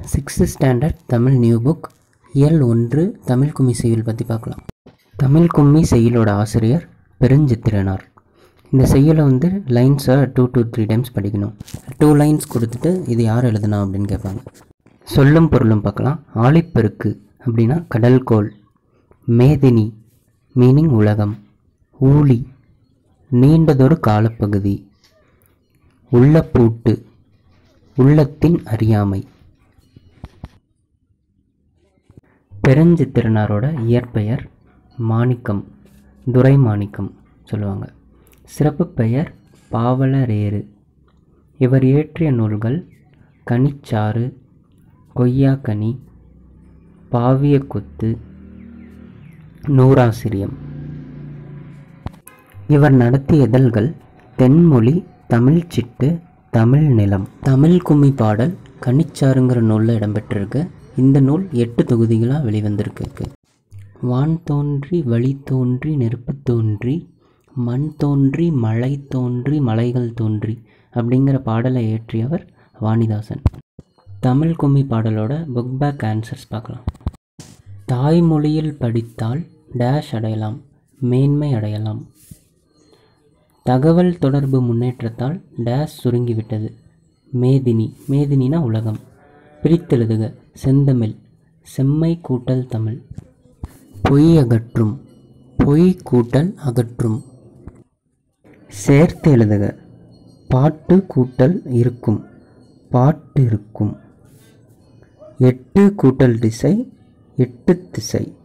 sixth standard Tamil new book இயல் ஒன்று தமிழ் கும்மி செய்யுள் பற்றி பார்க்கலாம் தமிழ் கும்மி செய்யுளோட ஆசிரியர் பெருஞ்சித்திரனார் இந்த செய்யுளை வந்து லைன்ஸை டூ to த்ரீ டைம்ஸ் படிக்கணும் டூ லைன்ஸ் கொடுத்துட்டு இது யார் எழுதுனா அப்படின்னு கேட்பாங்க சொல்லும் பொருளும் பார்க்கலாம் ஆழிப்பெருக்கு அப்படின்னா கடல்கோள் மேதினி மீனிங் உலகம் ஊழி நீண்டதொரு காலப்பகுதி உள்ளப்பூட்டு உள்ளத்தின் அறியாமை பெருஞ்சித்திரனாரோட இயற்பெயர் மாணிக்கம் துரை மாணிக்கம் சொல்லுவாங்க சிறப்பு பெயர் பாவலரேறு இவர் இயற்றிய நூல்கள் கனிச்சாறு கொய்யாக்கனி பாவியக்கொத்து நூறாசிரியம் இவர் நடத்திய இதழ்கள் தென்மொழி தமிழ் சிட்டு தமிழ் நிலம் தமிழ் கும்மி பாடல் கனிச்சாறுங்கிற நூலில் இடம்பெற்றிருக்கு இந்த நூல் எட்டு தொகுதிகளாக வெளிவந்திருக்கு வான் தோன்றி வழி தோன்றி நெருப்பு தோன்றி மண் தோன்றி மழை தோன்றி மலைகள் தோன்றி அப்படிங்கிற பாடலை இயற்றியவர் வாணிதாசன் தமிழ் கும்மி பாடலோட புக் பேக் ஆன்சர்ஸ் பார்க்கலாம் தாய்மொழியில் படித்தால் டேஷ் அடையலாம் மேன்மை அடையலாம் தகவல் தொடர்பு முன்னேற்றத்தால் டேஷ் சுருங்கிவிட்டது மேதினி மேதினினா உலகம் பிரித்தெழுதுக செந்தமிழ் செம்மை கூட்டல் தமிழ் பொய் அகற்றும் பொய் கூட்டல் அகற்றும் சேர்த்து எழுதுக பாட்டு கூட்டல் இருக்கும் பாட்டு இருக்கும் எட்டு கூட்டல் திசை எட்டு திசை